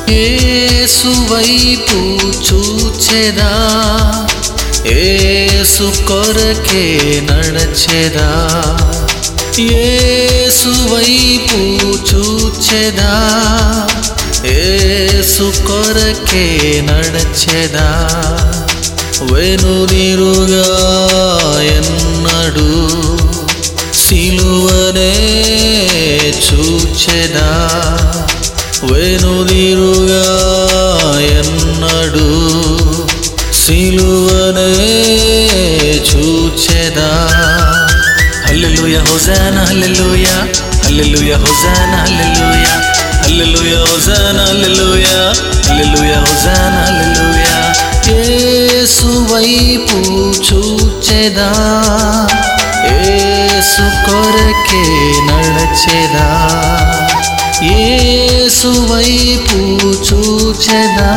ఏసు వైపు చూచెదా ఏసు కొరకే నడచెదా ఏసు వైపు చూచెదా ఏసు కొరకే నడచెదా వెనుదిరుగా ఎన్నడు సిలువనే చూచెదా వెనుదిరుగా ఎన్నడు సిలువనే చూచెదా హల్లెలూయ హోజానా హల్లెలూయ హల్లెలూయ హోజానా హల్లెలూయ హల్లెలూయ హోజానా హల్లెలూయ హల్లెలూయ హోజానా హల్లెలూయ యేసు వైపు చూచెదా యేసు కొరకే నడచెదా యేసు వైపు చూచెదా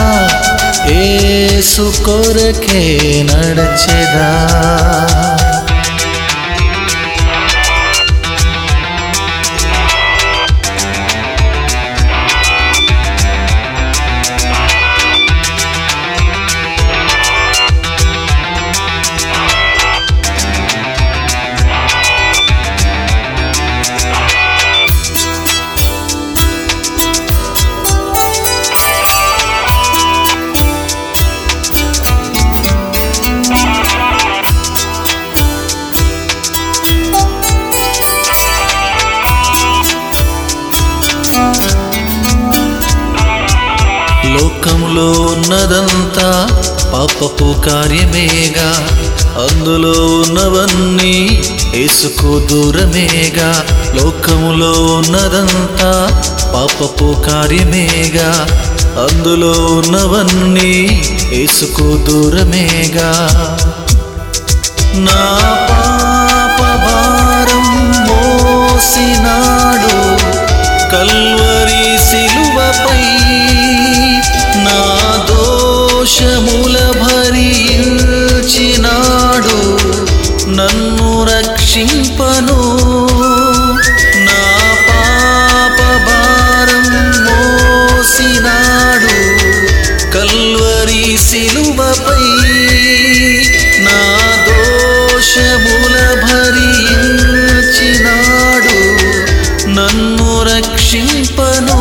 యేసు కొరకే నడచెదా లోకంలో ఉన్నదంతా పాపపు కార్యమేగా అందులో ఉన్నవన్నీ యేసుకు దూరమేగా లోకములో ఉన్నదంతా పాపపు కార్యమేగా అందులో ఉన్నవన్నీ యేసుకు దూరమేగా నా పాప భారం మోసినాడు కల్వరి సిలువపై నా దోషముల భరించినాడు నన్ను రక్షింపను నా పాప భారం మోసినాడు కల్వరి సిలువపై నా దోషముల భరించినాడు నన్ను రక్షింపను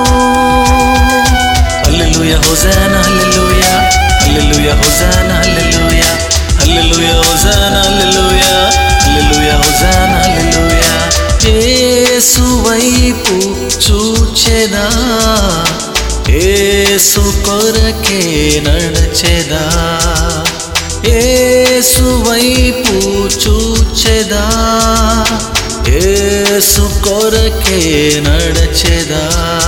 హల్లెలూయ హోజానా హల్లెలూయ హల్లెలూయ హోజానా హల్లెలూయ హల్లెలూయ హోజానా హల్లెలూయ హల్లెలూయ హోజానా హల్లెలూయ యేసు వైపు చూచెదా యేసు కొరకే నడచెదా యేసు వైపు చూచెదా యేసు కొరకే నడచెదా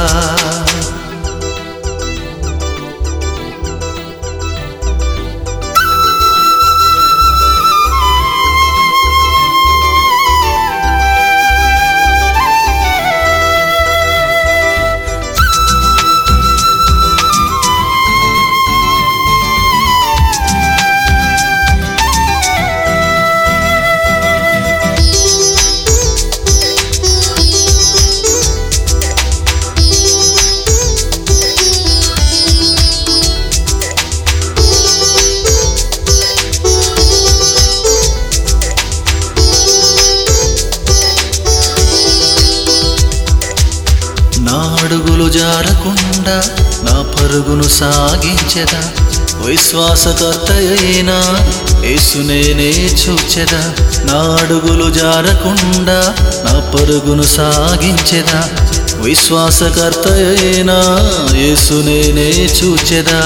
నా అడుగులు జారకుండా నా పరుగును సాగించెదా విశ్వాసకర్త అయినా యేసునేనే చూచెదా నా అడుగులు జారకుండా నా పరుగును సాగించెదా విశ్వాసకర్త అయినా యేసునేనే చూచెదా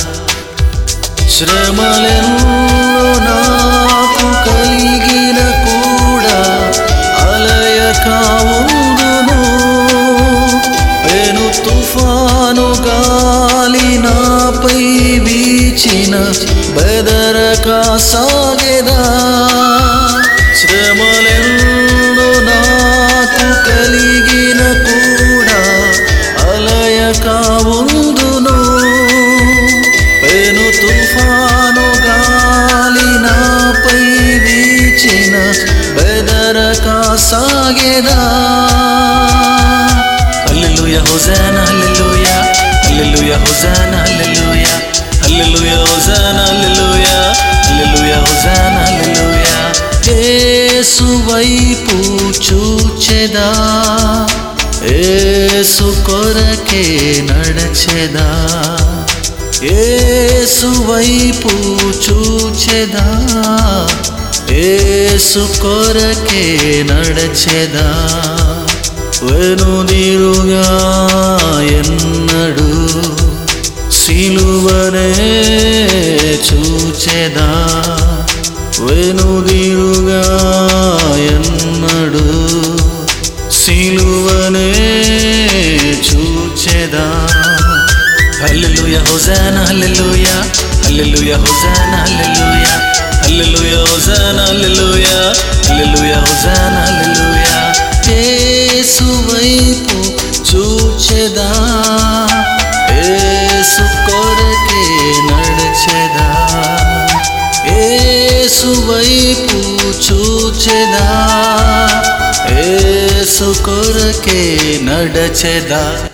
శ్రమలెన్నో నాకు కలిగిన కూడా అలయక ఉందును పెను తుఫాను గాలి నాపై వీచిన బెదరక సాగెదా శ్రమలెన్నో నాకు కలిగిన కూడా అలయక ఉందును పెను తుఫాను గాలి నాపై వీచిన బెదరక సాగెదా హల్లెలూయ హోజానా హల్లెలూయ ఏసు వైపు చూచెదా ఏసు కొరకే నడచెదా ఏసు వైపు చూచెదా ఏసు కొరకే నడచెదా వెనుదిరుగా ఎన్నడు సిలువనే చూచెదా వెనుదిరుగా ఎన్నడు సిలువనే చూచెదా హల్లెలూయ హోసానా హల్లెలూయ హల్లెలూయ హోసానా హల్లెలూయ హల్లెలూయ హోసానా హల్లెలూయ హల్లెలూయ హోసానా హల్లెలూయ యేసు వైపు చూచెదా యేసు కొరకే నడచెదా యేసు వైపు చూచెదా యేసు కొరకే నడచెదా